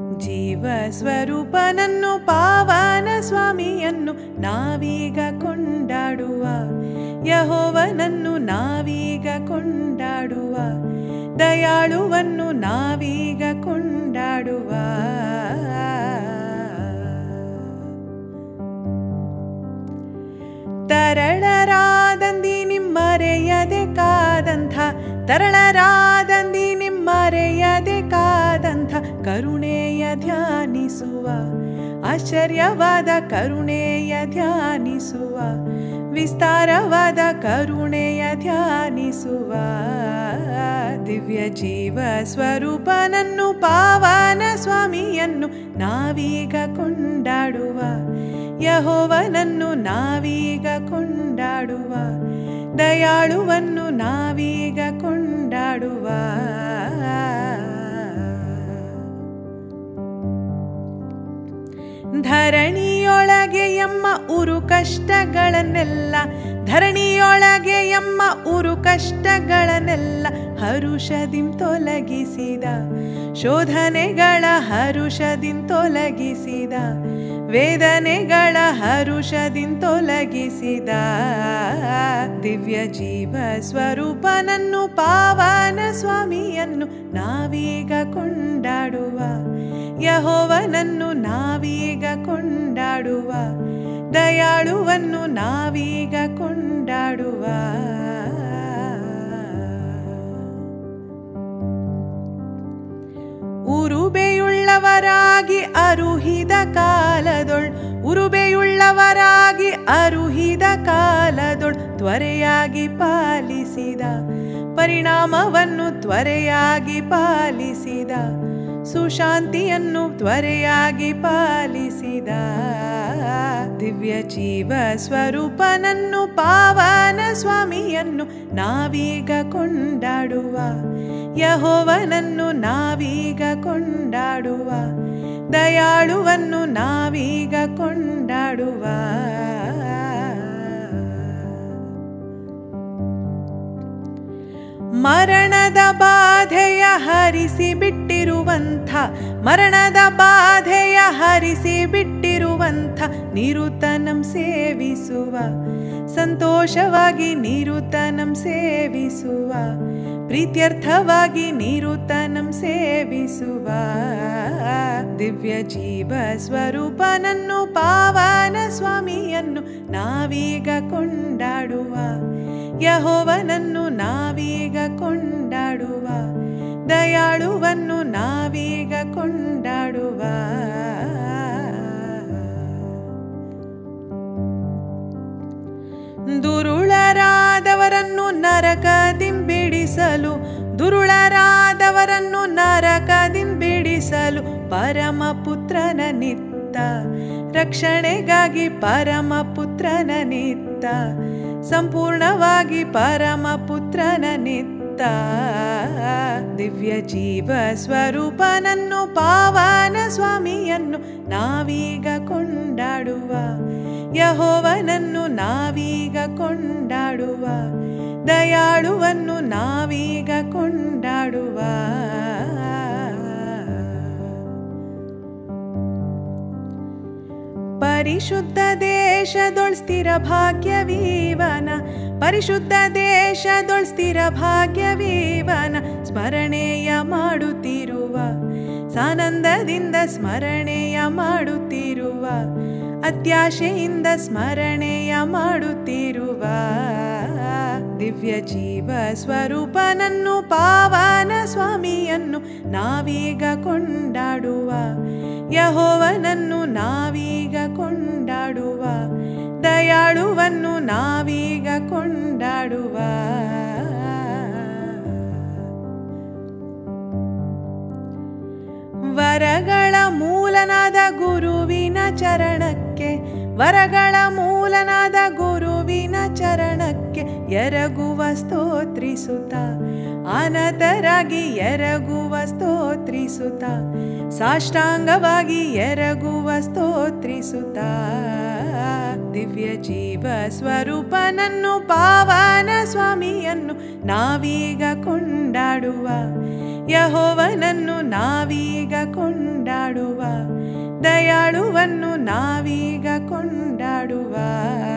ಜೀವ ಸ್ವರೂಪನನ್ನು ಪಾವನ ಸ್ವಾಮಿಯನ್ನು ನಾವೀಗ ಕೊಂಡಾಡುವ ಯಹೋವನನ್ನು ನಾವೀಗ ಕೊಂಡಾಡುವ ದಯಾಳುವನ್ನು ನಾವೀಗ ಕೊಂಡಾಡುವ ತರಳರಾದಂದಿ ನಿಮ್ಮರೆಯದೆ ಕಾದಂಥ ತರಳರಾದಂದಿ ನಿಮ್ಮರೆಯದೆ ಕಾದಂಥ ಕರುಣೆಯ ಧ್ಯಾನಿಸುವ ಆಶ್ಚರ್ಯವಾದ ಕರುಣೆಯ ಧ್ಯಾನಿಸುವ ವಿಸ್ತಾರವಾದ ಕರುಣೆಯ ಧ್ಯಾನಿಸುವ ದಿವ್ಯ ಜೀವ ಸ್ವರೂಪನನ್ನು ಪಾವನ ಸ್ವಾಮಿಯನ್ನು ನಾವೀಗ ಕೊಂಡಾಡುವ ಯಹೋವನನ್ನು ನಾವೀಗ ಕೊಂಡಾಡುವ ದಯಾಳುವನ್ನು ನಾವೀಗ ಕೊಂಡಾಡುವ ಧರಣಿಯೊಳಗೆ ಎಮ್ಮ ಉರು ಕಷ್ಟಗಳನ್ನೆಲ್ಲ ಧರಣಿಯೊಳಗೆ ಎಮ್ಮ ಉರು ಕಷ್ಟಗಳನ್ನೆಲ್ಲ ಹರುಷದಿಂ ತೊಲಗಿಸಿದ ಶೋಧನೆಗಳ ಹರುಷದಿಂ ತೊಲಗಿಸಿದ ವೇದನೆಗಳ ಹರುಷದಿಂ ತೊಲಗಿಸಿದ ದಿವ್ಯ ಜೀವ ಸ್ವರೂಪನನ್ನು ಪಾವನ ಸ್ವಾಮಿಯನ್ನು ನಾವೀಗ ಕೊಂಡಾಡುವ ಯಹೋವನನ್ನು ನಾವೀಗ ಕೊಂಡಾಡುವ ದಯಾಳುವನ್ನು ನಾವೀಗ ಕೊಂಡಾಡುವ ಉರುಬೆಯುಳ್ಳವರಾಗಿ ಅರುಹಿದ ಕಾಲದೊಳ್ ಉರುಬೆಯುಳ್ಳವರಾಗಿ ಅರುಹಿದ ಕಾಲದೊಳ್ ತ್ವರೆಯಾಗಿ ಪಾಲಿಸಿದ ಪರಿಣಾಮವನ್ನು ತ್ವರೆಯಾಗಿ ಪಾಲಿಸಿದ ಸುಶಾಂತಿಯನ್ನು ತ್ವರೆಯಾಗಿ ಪಾಲಿಸಿದ ದಿವ್ಯ ಜೀವ ಸ್ವರೂಪನನ್ನು ಪಾವನ ಸ್ವಾಮಿಯನ್ನು ನಾವೀಗ ಕೊಂಡಾಡುವ ಯಹೋವನನ್ನು ನಾವೀಗ ಕೊಂಡಾಡುವ ದಯಾಳುವನ್ನು ನಾವೀಗ ಕೊಂಡಾಡುವ ಮರಣದ ಬಾಧೆಯ ಹರಿಸಿ ಬಿಟ್ಟಿರುವಂಥ ಮರಣದ ಬಾಧೆಯ ಹರಿಸಿ ಬಿಟ್ಟಿರುವಂಥ ನಿರುತನಂ ಸೇವಿಸುವ ಸಂತೋಷವಾಗಿ ನಿರುತನಂ ಸೇವಿಸುವ ಪ್ರೀತ್ಯರ್ಥವಾಗಿ ನಿರುತನಂ ಸೇವಿಸುವ ದಿವ್ಯ ಜೀವ ಸ್ವರೂಪನನ್ನು ಪಾವನ ಸ್ವಾಮಿಯನ್ನು ನಾವೀಗ ಕೊಂಡಾಡುವ ಯಹೋವನನ್ನು ನಾವೀಗ ಕೊಂಡಾಡುವ ದಯಾಳುವನ್ನು ನಾವೀಗ ಕೊಂಡಾಡುವ ದುರುಳರಾದವರನ್ನು ನರಕದಿಂಬಿಡಿಸಲು ದುರುಳರಾದವರನ್ನು ನರಕದಿಂಬಿಡಿಸಲು ಪರಮ ಪುತ್ರನ ನಿತ್ತ ರಕ್ಷಣೆಗಾಗಿ ಪರಮ ಪುತ್ರನ ನಿತ್ತ ಸಂಪೂರ್ಣವಾಗಿ ಪರಮ ಪುತ್ರನ ನಿತ್ತ ದಿವ್ಯ ಜೀವ ಸ್ವರೂಪನನ್ನು ಪಾವನ ಸ್ವಾಮಿಯನ್ನು ನಾವೀಗ ಕೊಂಡಾಡುವ ಯಹೋವನನ್ನು ನಾವೀಗ ಕೊಂಡಾಡುವ ದಯಾಳುವನ್ನು ನಾವೀಗ ಕೊಂಡಾಡುವ ಪರಿಶುದ್ಧ ದೇಶದೊಳ್ ಸ್ಥಿರ ಭಾಗ್ಯವೀವನ ಪರಿಶುದ್ಧ ದೇಶದೊಳ್ ಸ್ಥಿರ ಭಾಗ್ಯವೀವನ ಸ್ಮರಣೆಯ ಮಾಡುತ್ತಿರುವ ಸಾನಂದದಿಂದ ಸ್ಮರಣೆಯ ಮಾಡುತ್ತಿರುವ ಅತ್ಯಾಶೆಯಿಂದ ಸ್ಮರಣೆಯ ಮಾಡುತ್ತಿರುವ ದಿವ್ಯ ಜೀವ ಸ್ವರೂಪನನ್ನು ಪಾವನ ಸ್ವಾಮಿಯನ್ನು ನಾವೀಗ ಕೊಂಡಾಡುವ ಯಹೋವನನ್ನು ನಾವೀಗ ಕೊಂಡಾಡುವ ದಯಾಳುವನ್ನು ನಾವೀಗ ಕೊಂಡಾಡುವ ವರಗಳ ಮೂಲನಾದ ಗುರುವಿನ ಚರಣಕ್ಕೆ ವರಗಳ ಮೂಲನಾದ ಗುರುವಿನ ಚರಣಕ್ಕೆ ಎರಗುವ ಸ್ತೋತ್ರಿಸುತ್ತ ಅನತರಾಗಿ ಎರಗುವ ಸ್ತೋತ್ರಿಸುತ್ತ ಸಾಷ್ಟಾಂಗವಾಗಿ ಎರಗುವ ಸ್ತೋತ್ರಿಸುತ್ತ ದಿವ್ಯ ಜೀವ ಸ್ವರೂಪನನ್ನು ಪಾವನ ಸ್ವಾಮಿಯನ್ನು ನಾವೀಗ ಕೊಂಡಾಡುವ ಯಹೋವನನ್ನು ನಾವೀಗ ಕೊಂಡಾಡುವ ದಯಾಳುವನ್ನು ನಾವೀಗ ಕೊಂಡಾಡುವ